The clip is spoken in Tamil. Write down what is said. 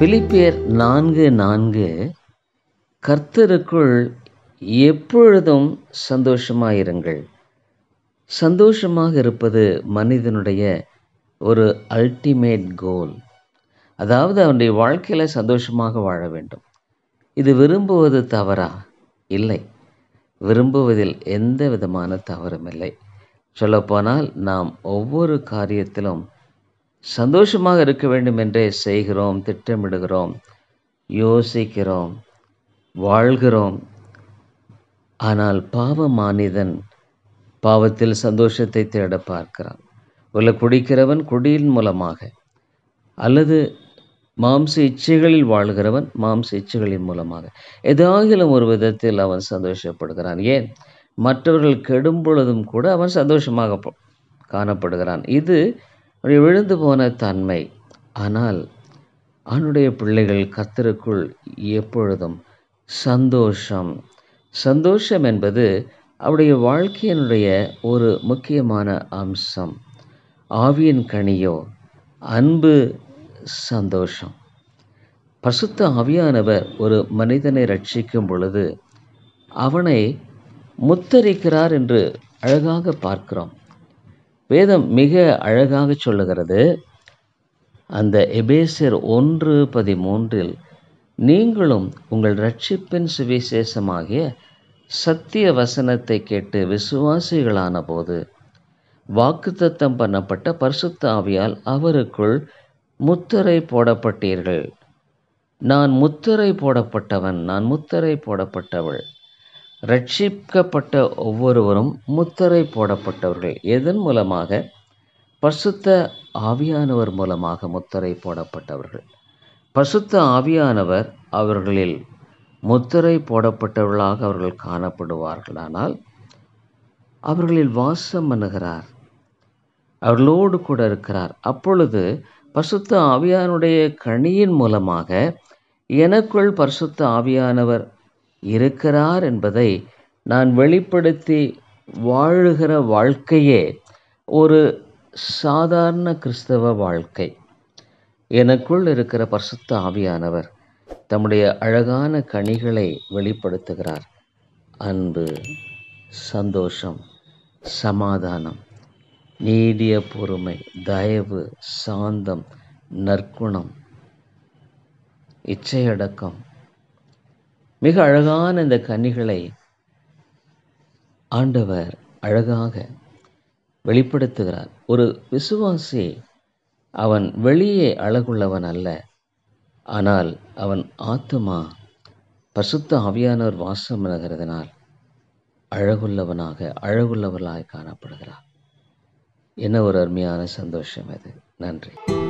பிலிப்பியர் நான்கு நான்கு கர்த்தருக்குள் எப்பொழுதும் சந்தோஷமாயிருங்கள் சந்தோஷமாக இருப்பது மனிதனுடைய ஒரு அல்டிமேட் கோல் அதாவது அவனுடைய வாழ்க்கையில் சந்தோஷமாக வாழ வேண்டும் இது விரும்புவது தவறா இல்லை விரும்புவதில் எந்த விதமான தவறும் இல்லை சொல்லப்போனால் நாம் ஒவ்வொரு காரியத்திலும் சந்தோஷமாக இருக்க வேண்டும் என்றே செய்கிறோம் திட்டமிடுகிறோம் யோசிக்கிறோம் வாழ்கிறோம் ஆனால் பாவ மானிதன் பாவத்தில் சந்தோஷத்தை தேட பார்க்கிறான் உள்ள குடிக்கிறவன் குடியின் மூலமாக அல்லது மாம்ச இச்சைகளில் வாழ்கிறவன் மாம்ச இச்சைகளின் மூலமாக ஏதாகிலும் ஒரு விதத்தில் அவன் சந்தோஷப்படுகிறான் ஏன் மற்றவர்கள் கெடும் பொழுதும் கூட அவன் சந்தோஷமாக ப- காணப்படுகிறான் இது அவனுடைய விழுந்து போன தன்மை ஆனால் அவனுடைய பிள்ளைகள் கர்த்தருக்குள் எப்பொழுதும் சந்தோஷம் சந்தோஷம் என்பது அவருடைய வாழ்க்கையினுடைய ஒரு முக்கியமான அம்சம் ஆவியின் கனியோ அன்பு சந்தோஷம் பசுத்த ஆவியானவர் ஒரு மனிதனை ரட்சிக்கும் பொழுது அவனை முத்தரிக்கிறார் என்று அழகாக பார்க்கிறோம் வேதம் மிக அழகாக சொல்லுகிறது அந்த எபேசியர் ஒன்று பதிமூன்றில் நீங்களும் உங்கள் ரட்சிப்பின் சுவிசேஷமாகிய சத்திய வசனத்தை கேட்டு விசுவாசிகளான போது வாக்குத்தத்தம் பண்ணப்பட்ட பரிசுத்த ஆவியால் அவருக்குள் முத்திரை போடப்பட்டீர்கள் நான் முத்திரை போடப்பட்டவன் நான் முத்திரை போடப்பட்டவள் ரட்சிக்கப்பட்ட ஒவ்வொருவரும் முத்திரை போடப்பட்டவர்கள் எதன் மூலமாக பரிசுத்த ஆவியானவர் மூலமாக முத்திரை போடப்பட்டவர்கள் பரிசுத்த ஆவியானவர் அவர்களில் முத்திரை போடப்பட்டவர்களாக அவர்கள் காணப்படுவார்களானால் அவர்களில் வாசம் பண்ணுகிறார் அவர்களோடு கூட இருக்கிறார் அப்பொழுது பரிசுத்த ஆவியானுடைய கனியின் மூலமாக எனக்குள் பரிசுத்த ஆவியானவர் இருக்கிறார் என்பதை நான் வெளிப்படுத்தி வாழுகிற வாழ்க்கையே ஒரு சாதாரண கிறிஸ்தவ வாழ்க்கை எனக்குள் இருக்கிற பரிசுத்த ஆவியானவர் தம்முடைய அழகான கனிகளை வெளிப்படுத்துகிறார் அன்பு சந்தோஷம் சமாதானம் நீடிய பொறுமை தயவு சாந்தம் நற்குணம் இச்சையடக்கம் மிக அழகான இந்த கனிகளை ஆண்டவர் அழகாக வெளிப்படுத்துகிறார் ஒரு விசுவாசி அவன் வெளியே அழகுள்ளவன் அல்ல ஆனால் அவன் ஆத்துமா பசுத்த ஆவியானவர் வாசம் பண்ணுகிறதுனால் அழகுள்ளவனாக அழகுள்ளவர்களாய் காணப்படுகிறார் என்ன ஒரு அருமையான சந்தோஷம் அது நன்றி